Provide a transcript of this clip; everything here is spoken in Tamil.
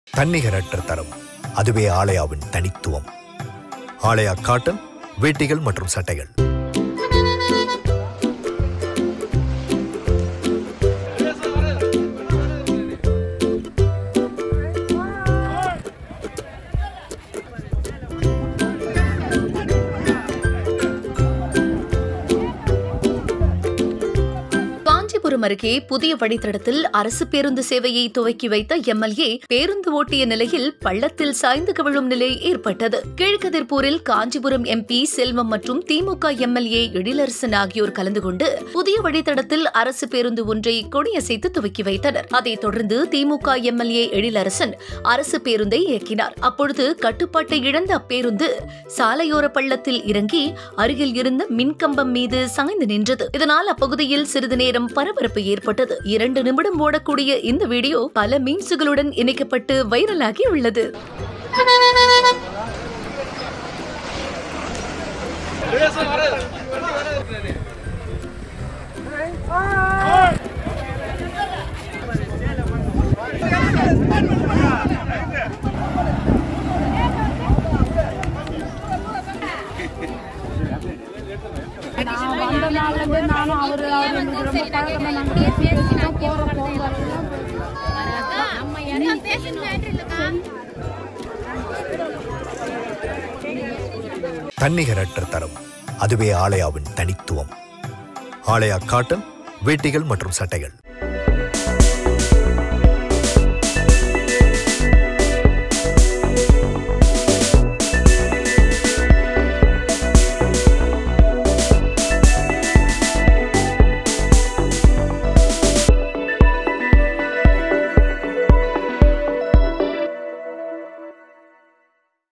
தன்னிகரற்ற தரம் அதுவே ஆலயாவின் தனித்துவம் ஆலயா காட்டன் வேட்டிகள் மற்றும் சட்டைகள் காஞ்சிபுரம் அருகே புதிய வழித்தடத்தில் அரசு பேருந்து சேவையை துவக்கி வைத்த எம்எல்ஏ பேருந்து ஓட்டிய நிலையில் பள்ளத்தில் சாய்ந்து கவிழும் நிலை ஏற்பட்டது கீழ்கதிர்பூரில் காஞ்சிபுரம் எம்பி செல்வம் மற்றும் திமுக எம்எல்ஏ எழிலரசன் ஆகியோர் கலந்து கொண்டு புதிய வழித்தடத்தில் அரசு பேருந்து ஒன்றை கொடியசைத்து துவக்கி வைத்தனர் அதைத் தொடர்ந்து திமுக எம்எல்ஏ எழிலரசன் அரசு பேருந்தை இயக்கினார் அப்பொழுது கட்டுப்பாட்டை இழந்த அப்பேருந்து சாலையோர பள்ளத்தில் இறங்கி அருகில் இருந்த மின்கம்பம் மீது சாய்ந்து நின்றது இதனால் அப்பகுதியில் சிறிது நேரம் பரபரப்பு ஏற்பட்டது இரண்டு நிமிடம் ஓடக்கூடிய இந்த வீடியோ பல மீன்ஸுகளுடன் இணைக்கப்பட்டு வைரலாகி உள்ளது நான் வந்த நாள்லேருந்து நானும் அவர் அவர் எனக்கு ரொம்ப பழக்கமாக நாங்கள் பேசி பேசி தான் போகிறோம் போகிறோம் நம்ம என்ன பேசணும் மேட்ரு இல்லக்கா தன்னிகரற்ற தரம் அதுவே ஆலயாவின் தனித்துவம் ஆலயா காட்டன் வேட்டிகள் மற்றும் சட்டைகள்